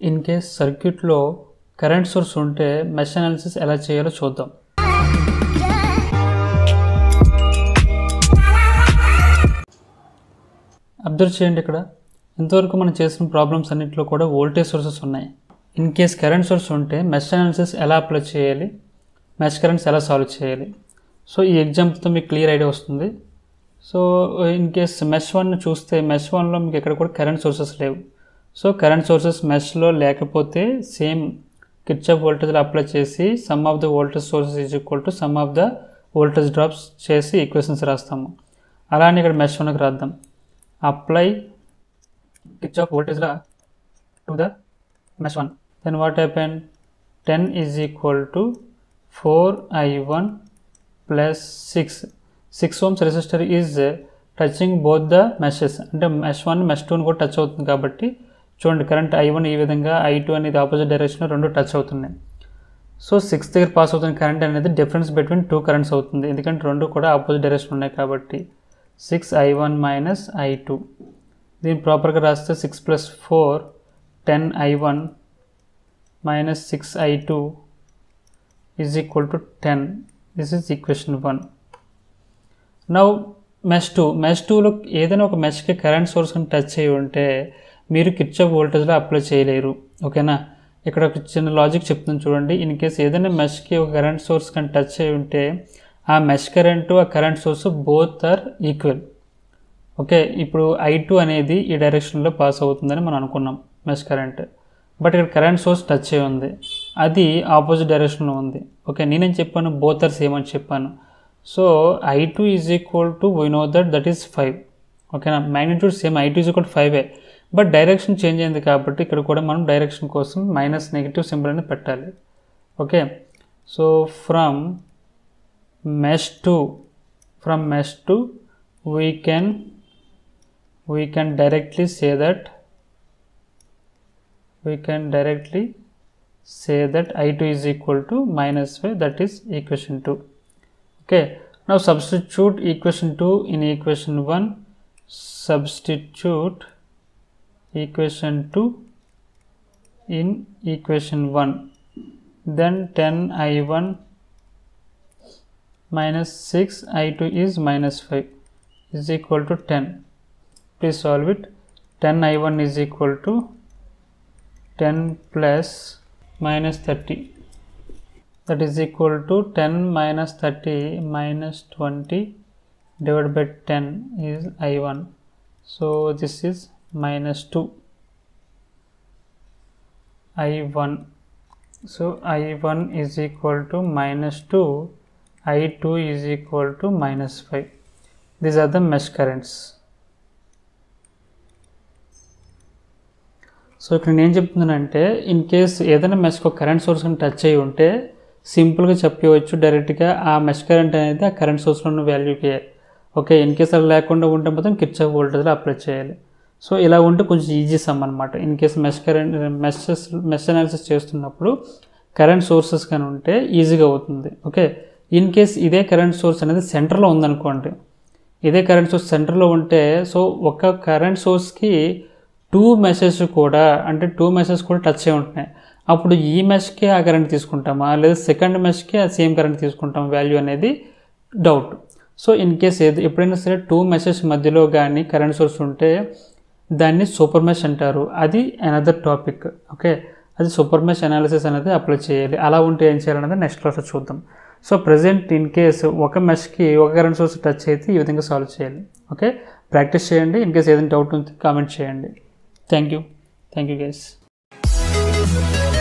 in case సర్క్యూట్లో current source ఉంటే mesh analysis ఎలా చేయాలో చూద్దాం అబ్జర్వ్ చేయండి ఇక్కడ ఇంతవరకు మనం చేసిన ప్రాబ్లమ్స్ అన్నింటిలో కూడా వోల్టేజ్ సోర్సెస్ ఉన్నాయి ఇన్ కేస్ కరెంట్ సోర్స్ ఉంటే మెష్ అనాలిసిస్ ఎలా అప్లై చేయాలి మెష్ కరెంట్స్ ఎలా సాల్వ్ చేయాలి సో ఈ ఎగ్జాంపుల్తో మీకు క్లియర్ ఐడియా వస్తుంది so in case mesh one చూస్తే మెష్ వన్లో మీకు ఎక్కడ కూడా కరెంట్ సోర్సెస్ లేవు సో కరెంట్ సోర్సెస్ మెష్లో లేకపోతే సేమ్ కిర్చాఫ్ వోల్టేజ్లో అప్లై చేసి sum of the voltage sources is equal to sum of the voltage drops చేసి ఈక్వేషన్స్ రాస్తాము అలానే ఇక్కడ మెష్ వన్కి రాద్దాం అప్లై కిర్చాఫ్ వోల్టేజ్లా to the mesh one then what happen ten is equal to four I one plus six six ohms resistor is touching both the meshes అంటే mesh one mesh టూని కూడా touch అవుతుంది కాబట్టి చూడండి current I one ఈ విధంగా I two అనేది opposite డైరెక్షన్లో రెండు టచ్ అవుతున్నాయి సో సిక్స్ దగ్గర పాస్ అవుతున్న కరెంట్ అనేది డిఫరెన్స్ బిట్వీన్ టూ కరెంట్స్ అవుతుంది ఎందుకంటే రెండు కూడా ఆపోజిట్ డైరెక్షన్ ఉన్నాయి కాబట్టి six I one minus I two దీన్ని ప్రాపర్గా రాస్తే six plus four ten I one minus six I two is equal to ten this is equation one now mesh two mesh టూలో ఏదైనా ఒక మెష్కి కరెంట్ సోర్స్ అని టచ్ అయ్యి ఉంటే మీరు కిర్చప్ వోల్టేజ్లో అప్లై చేయలేరు ఓకేనా ఇక్కడ ఒక చిన్న లాజిక్ చెప్తున్నాను చూడండి ఇన్ కేస్ ఏదైనా మెష్కి ఒక కరెంట్ సోర్స్ కానీ టచ్ అయి ఉంటే ఆ మెష్ కరెంటు ఆ current source both are equal okay ఇప్పుడు ఐ టూ అనేది ఈ డైరెక్షన్లో పాస్ అవుతుందని మనం అనుకున్నాం మెష్ కరెంట్ బట్ ఇక్కడ కరెంట్ సోర్స్ టచ్ అయి ఉంది అది ఆపోజిట్ డైరెక్షన్లో ఉంది ఓకే నేనేం చెప్పాను బోత్ ఆర్ సేమ్ అని చెప్పాను so I two is equal to we know that that is five ఓకేనా magnitude same I two is equal ఫైవే బట్ డైరెక్షన్ చేంజ్ అయింది కాబట్టి ఇక్కడ కూడా మనం డైరెక్షన్ కోసం మైనస్ నెగిటివ్ సింబల్ అనేది పెట్టాలి okay so from mesh two from mesh two we can we can directly say that we can directly say that i2 is equal to minus 5 that is equation 2 okay now substitute equation 2 in equation 1 substitute equation 2 in equation 1 then 10 i1 minus 6 i2 is minus 5 is equal to 10 please solve it 10 i1 is equal to 10 plus minus 30 that is equal to 10 minus 30 minus 20 divided by 10 is i1 so this is minus 2 i1 so i1 is equal to minus 2 i2 is equal to minus 5 these are the mesh currents so ఇక్కడ నేను ఏం చెప్తున్నానంటే in case ఏదైనా మెష్కి ఒక current source touch అయ్యి ఉంటే సింపుల్గా చెప్పవచ్చు డైరెక్ట్గా ఆ మెష్ కరెంట్ అనేది ఆ కరెంట్ సోర్స్లో ఉన్న వాల్యూకి ఓకే ఇన్ కేస్ అలా లేకుండా ఉంటే మాత్రం కిర్చాఫ్ వోల్టేజ్లో అప్లై చేయాలి సో ఇలా ఉంటే కొంచెం ఈజీ సమ్ అనమాట in case mesh current meshes mesh analysis చేస్తున్నప్పుడు కరెంట్ సోర్సెస్ కానీ ఉంటే ఈజీగా అవుతుంది ఓకే ఇన్ కేస్ ఇదే కరెంట్ సోర్స్ అనేది సెంటర్లో ఉందనుకోండి ఇదే కరెంట్ సోర్స్ సెంటర్లో ఉంటే సో ఒక కరెంట్ సోర్స్కి టూ మెషెస్ కూడా అంటే టూ మెషెస్ కూడా టచ్ అయి ఉంటున్నాయి అప్పుడు ఈ మెష్కి ఆ కరెంట్ తీసుకుంటామా లేదా సెకండ్ మెష్కి ఆ సేమ్ కరెంట్ తీసుకుంటాం వాల్యూ అనేది డౌట్ సో ఇన్ కేస్ ఏది ఎప్పుడైనా సరే టూ మెషెస్ మధ్యలో కానీ కరెంట్ సోర్స్ ఉంటే దాన్ని సూపర్ మెష్ అంటారు అది అనదర్ టాపిక్ ఓకే అది సూపర్ మెష్ అనాలిసిస్ అనేది అప్లై చేయాలి అలా ఉంటే ఏం చేయాలనేది నెక్స్ట్ క్లాస్లో చూద్దాం సో ప్రజెంట్ ఇన్ కేస్ ఒక మెష్కి ఒక కరెంట్ సోర్స్ టచ్ అయితే ఈ విధంగా సాల్వ్ చేయాలి ఓకే ప్రాక్టీస్ చేయండి ఇన్ కేస్ ఏదైనా డౌట్ ఉంటే కామెంట్ చేయండి thank you thank you guys